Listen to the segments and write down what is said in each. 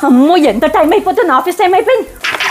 అమ్మో ఎంత టైం అయిపోతుంది ఆఫీస్ టైం అయిపోయింది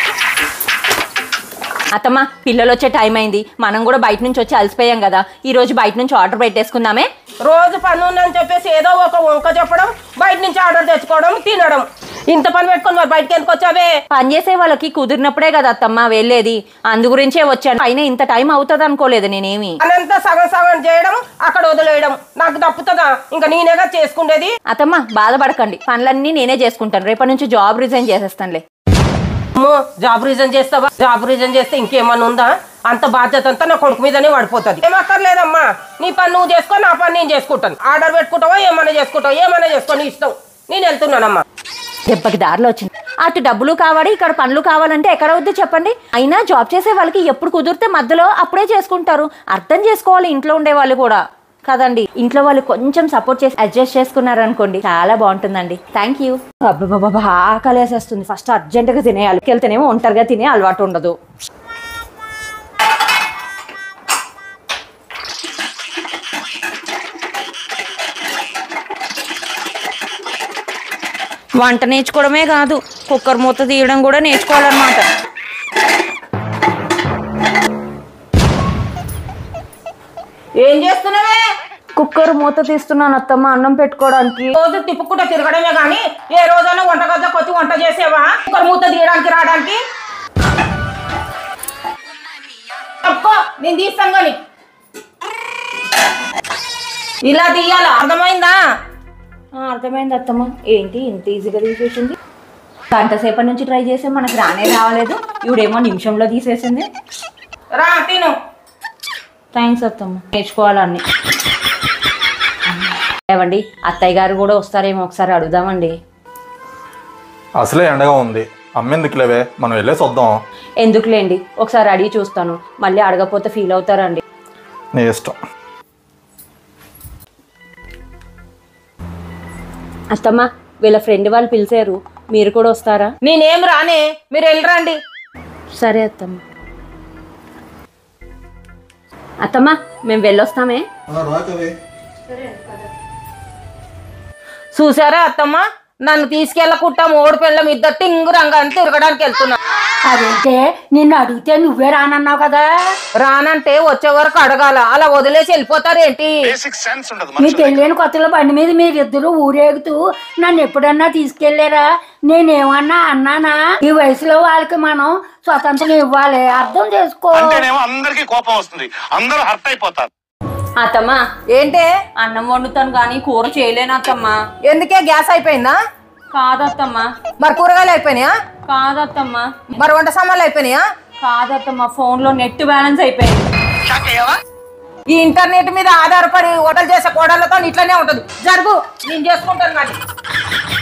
అత్తమ్మ పిల్లలు వచ్చే టైం అయింది మనం కూడా బయట నుంచి వచ్చి అలసిపోయాం కదా ఈ రోజు బయట నుంచి ఆర్డర్ పెట్టేసుకుందామే రోజు పని ఉందని చెప్పేసి ఏదో ఒక వంక చెప్పడం బయట నుంచి ఆర్డర్ తెచ్చుకోవడం తినడం ఇంత పని పెట్టుకొని మరి బయటకి ఎందుకు వచ్చావే పని చేసే వాళ్ళకి కుదిరినప్పుడే కదా అత్తమ్మ వెళ్ళేది అందు గురించే వచ్చాను అయినా ఇంత టైం అవుతుంది అనుకోలేదు నేనేమి అనంతా సగం సగం చేయడం అక్కడ వదిలేయడం నాకు తప్పుతుందా ఇంకా నేనేగా చేసుకునేది అత్తమ్మ బాధపడకండి పనులన్నీ నేనే చేసుకుంటాను రేపటి నుంచి జాబ్ రిజైన్ చేసేస్తానులే అమ్మో జాబ్ రీజన్ చేస్తావా జాబ్ రీజన్ చేస్తే ఇంకేమన్నా ఉందా అంత బాధ్యత అంతా నా కొడుకు మీదనే పడిపోతుంది ఏమక్కర్లేదమ్మా నీ పని నువ్వు చేసుకో నా పని నేను చేసుకుంటాను ఆర్డర్ పెట్టుకుంటావా ఏమన్నా చేసుకుంటావా ఏమన్నా చేసుకో నీ ఇష్టం నేను వెళ్తున్నానమ్మా దెబ్బకి దారిలో వచ్చింది అటు డబ్బులు కావాలి ఇక్కడ పనులు కావాలంటే ఎక్కడ అవుద్ది చెప్పండి అయినా జాబ్ చేసే వాళ్ళకి ఎప్పుడు కుదిరితే మధ్యలో అప్పుడే చేసుకుంటారు అర్థం చేసుకోవాలి ఇంట్లో ఉండే వాళ్ళు కూడా కదండి ఇంట్లో వాళ్ళు కొంచెం సపోర్ట్ చేసి అడ్జస్ట్ చేసుకున్నారు అనుకోండి చాలా బాగుంటుందండి థ్యాంక్ యూ బాబా ఆకలి వేసేస్తుంది ఫస్ట్ అర్జెంటుగా తినేయాలి వెళ్తేనేమో ఒంటరిగా తినే అలవాటు ఉండదు వంట నేర్చుకోవడమే కాదు కుక్కర్ మూత తీయడం కూడా నేర్చుకోవాలన్నమాట ఏం చేస్తున్నావే కుక్కర్ మూత తీస్తున్నాను అత్తమ్మ అన్నం పెట్టుకోవడానికి రోజు తిప్పుకుంటా తిరగడమే కానీ ఏ రోజైనా వంట గద్దకు వచ్చి వంట చేసేవా ఒక మూత తీయడానికి రావడానికి తప్పుకో నేను తీస్తాను కానీ ఇలా తీయాలా అర్థమైందా ఆ, అర్థమైంది అత్తమ్మ ఏంటి ఇంత ఈజీగా తీసేసింది గంట సేపటి నుంచి ట్రై చేస్తే మనకు రానే రావలేదు ఇవిడేమో నిమిషంలో తీసేసింది రా తిను థ్యాంక్స్ అత్తమ్మ నేర్చుకోవాలన్నీ ఏవండి అత్తయ్య గారు కూడా వస్తారేమో ఒకసారి అడుగుదామండి అసలే ఎండగా ఉంది అమ్మెందుకులేవే మనం వెళ్ళేసి వద్దాం ఎందుకులేండి ఒకసారి అడిగి చూస్తాను మళ్ళీ అడగపోతే ఫీల్ అవుతారండి నీ ఇష్టం అత్తమ్మ వీళ్ళ ఫ్రెండ్ వాళ్ళు పిలిచారు మీరు కూడా వస్తారా నేనేం రానే మీరు వెళ్ళరండి సరే అత్తమ్మ అత్తమ్మ మేము వెళ్ళొస్తామే చూసారా అత్తమ్మ నన్ను తీసుకెళ్ళకుండా మూడు పిల్లం ఇద్దరు టింగు రంగా అని తిరగడానికి వెళ్తున్నా అదేంటే నిన్ను అడిగితే నువ్వే రానన్నావు కదా రానంటే వచ్చే వరకు అడగాల అలా వదిలేసి వెళ్ళిపోతారేంటి మీ పెళ్ళైన కొత్తలో బండి మీద మీరిద్దరు ఊరేగుతూ నన్ను ఎప్పుడన్నా తీసుకెళ్లారా నేనేమన్నా అన్నానా ఈ వయసులో వాళ్ళకి మనం స్వతంత్రం ఇవ్వాలి అర్థం చేసుకో అంటేనేమో అందరికీ కోపం వస్తుంది అందరూ హర్ట్ అయిపోతారు అత్తమ్మ ఏంటే అన్నం వండుతాను కానీ కూర చేయలేను అత్తమ్మ ఎందుకే గ్యాస్ అయిపోయిందా కాదత్తమ్మ మరి కూరగాయలు అయిపోయినాయా కాదత్తమ్మ మరి వంట సామాన్లు అయిపోయినాయా కాదత్తమ్మ ఫోన్ లో నెట్ బ్యాలెన్స్ అయిపోయింది ఈ ఇంటర్నెట్ మీద ఆధారపడి హోటల్ చేసే కోడళ్ళతో ఇట్లనే ఉంటది జరుగు నేను చేసుకుంటాను కానీ